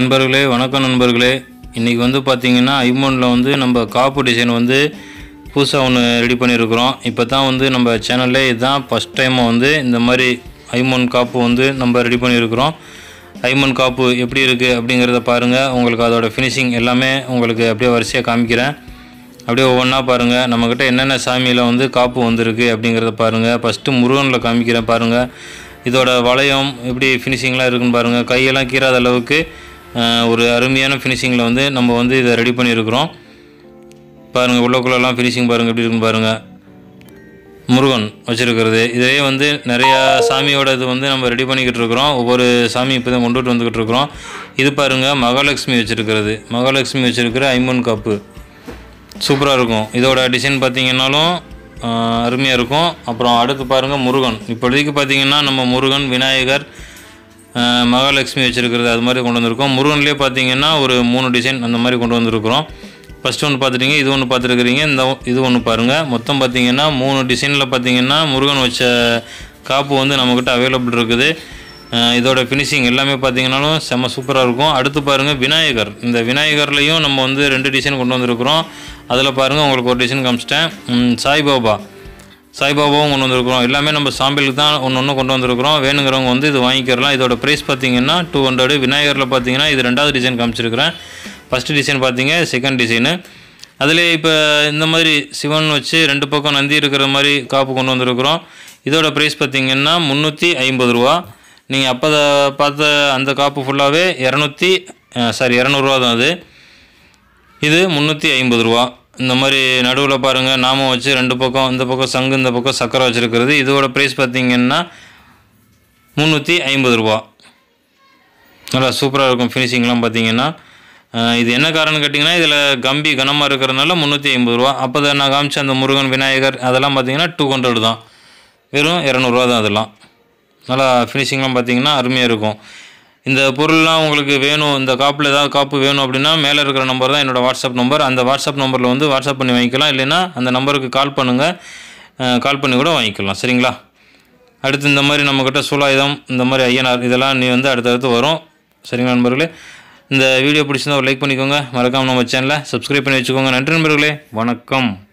நண்பர்களே வணக்கம் நண்பர்களே இன்றைக்கி வந்து பார்த்திங்கன்னா ஐமோனில் வந்து நம்ம காப்பு டிசைன் வந்து புதுசாக ஒன்று ரெடி பண்ணியிருக்கிறோம் இப்போ தான் வந்து நம்ம சேனல்லே இதுதான் ஃபஸ்ட் டைம் வந்து இந்த மாதிரி ஐமோன் காப்பு வந்து நம்ம ரெடி பண்ணியிருக்கிறோம் ஐமோன் காப்பு எப்படி இருக்குது அப்படிங்கிறத பாருங்கள் உங்களுக்கு அதோட ஃபினிஷிங் எல்லாமே உங்களுக்கு அப்படியே வரிசையாக காமிக்கிறேன் அப்படியே ஒவ்வொன்றா பாருங்கள் நம்மக்கிட்ட என்னென்ன சாமியில் வந்து காப்பு வந்திருக்கு அப்படிங்கிறத பாருங்கள் ஃபஸ்ட்டு முருகனில் காமிக்கிறேன் பாருங்கள் இதோட வளையம் எப்படி ஃபினிஷிங்லாம் இருக்குன்னு பாருங்கள் கையெல்லாம் கீறாத அளவுக்கு அஹ், ஒரு அருமையான ஃபினிஷிங்கில் வந்து நம்ம வந்து இதை ரெடி பண்ணியிருக்கிறோம் பாருங்கள் உள்ளக்குள்ளெல்லாம் ஃபினிஷிங் பாருங்கள் எப்படி இருக்குன்னு பாருங்கள் முருகன் வச்சுருக்கிறது இதிலே வந்து நிறையா சாமியோட இது வந்து நம்ம ரெடி பண்ணிக்கிட்டு இருக்கிறோம் ஒவ்வொரு சாமி இப்போ தான் கொண்டுட்டு வந்துக்கிட்டு இருக்கிறோம் இது பாருங்கள் மகாலட்சுமி வச்சுருக்கிறது மகாலட்சுமி வச்சுருக்கிற ஐம்பொன் காப்பு சூப்பராக இருக்கும் இதோட டிசைன் பார்த்தீங்கன்னாலும் அருமையாக இருக்கும் அப்புறம் அடுத்து பாருங்கள் முருகன் இப்போதைக்கு பார்த்தீங்கன்னா நம்ம முருகன் விநாயகர் ஆஹ், மகாலட்சுமி வச்சுருக்கிறது அது மாதிரி கொண்டு வந்திருக்கோம் முருகன்லேயே பார்த்தீங்கன்னா ஒரு மூணு டிசைன் அந்த மாதிரி கொண்டு வந்திருக்கிறோம் ஃபஸ்ட்டு ஒன்று பார்த்துட்டீங்க இது ஒன்று பார்த்துருக்குறீங்க இந்த ஒ- இது ஒன்று பாருங்கள் மொத்தம் பார்த்தீங்கன்னா மூணு டிசைனில் பார்த்தீங்கன்னா முருகன் வச்ச காப்பு வந்து நம்மக்கிட்ட அவைலபிள் இருக்குது ஆஹ், இதோட ஃபினிஷிங் எல்லாமே பார்த்தீங்கன்னாலும் செம்ம சூப்பராக இருக்கும் அடுத்து பாருங்கள் விநாயகர் இந்த விநாயகர்லேயும் நம்ம வந்து ரெண்டு டிசைன் கொண்டு வந்திருக்கிறோம் அதில் பாருங்கள் உங்களுக்கு ஒரு டிசைன் காமிச்சிட்டேன் ம், சாய்பாபா சாய்பாபாவும் கொண்டு வந்திருக்கிறோம் எல்லாமே நம்ம சாம்பிளுக்கு தான் ஒன்று ஒன்று கொண்டு வந்திருக்கிறோம் வேணுங்கிறவங்க வந்து இது வாங்கிக்கிறலாம் இதோட ப்ரைஸ் பார்த்தீங்கன்னா டூ ஹண்ட்ரடு விநாயகரில் பார்த்தீங்கன்னா இது ரெண்டாவது டிசைன் காமிச்சிருக்கிறேன் ஃபஸ்ட்டு டிசைன் பார்த்தீங்க செகண்ட் டிசைனு அதில் இப்போ இந்த மாதிரி சிவன் வச்சு ரெண்டு பக்கம் நந்தி இருக்கிற மாதிரி காப்பு கொண்டு வந்திருக்கிறோம் இதோட ப்ரைஸ் பார்த்தீங்கன்னா முந்நூற்றி ஐம்பது ரூபா நீங்கள் அப்போ பார்த்த அந்த காப்பு ஃபுல்லாகவே இரநூத்தி சாரி இரநூறுவா தான் அது இது முந்நூற்றி ஐம்பது ரூபா இந்த மாதிரி நடுவில் பாருங்கள் நாமம் வச்சு ரெண்டு பக்கம் இந்த பக்கம் சங்கு இந்த பக்கம் சக்கரை வச்சுருக்கிறது இதோட ப்ரைஸ் பார்த்தீங்கன்னா முந்நூற்றி ஐம்பது ரூபா நல்லா சூப்பராக இருக்கும் ஃபினிஷிங்லாம் பார்த்தீங்கன்னா அஹ் இது என்ன காரணம் கேட்டிங்கன்னா இதில் கம்பி கனமாக இருக்கிறதுனால முந்நூற்றி ஐம்பது ரூபா அப்போ தான் நான் காமிச்ச அந்த முருகன் விநாயகர் அதெல்லாம் பார்த்தீங்கன்னா டூ ஹண்ட்ரட் தான் வெறும் இரநூறுவா தான் அதெல்லாம் நல்லா ஃபினிஷிங்லாம் பார்த்தீங்கன்னா அருமையாக இருக்கும் இந்த பொருள்லாம் உங்களுக்கு வேணும் இந்த காப்பில் ஏதாவது காப்பு வேணும் அப்படின்னா மேலே இருக்கிற நம்பர் தான் என்னோடய வாட்ஸ்அப் நம்பர் அந்த வாட்ஸ்அப் நம்பரில் வந்து வாட்ஸ்அப் பண்ணி வாங்கிக்கலாம் இல்லைன்னா அந்த நம்பருக்கு கால் பண்ணுங்கள் கால் பண்ணி கூட வாங்கிக்கலாம் சரிங்களா அடுத்து இந்த மாதிரி நம்மக்கிட்ட சூலாயுதம் இந்த மாதிரி ஐயனார் இதெல்லாம் நீ வந்து அடுத்தடுத்து வரும் சரிங்களா நண்பர்களே இந்த வீடியோ பிடிச்சிருந்தா ஒரு லைக் பண்ணிக்கோங்க மறக்காமல் நம்ம சேனலை சப்ஸ்கிரைப் பண்ணி வச்சுக்கோங்க நன்றி நண்பர்களே வணக்கம்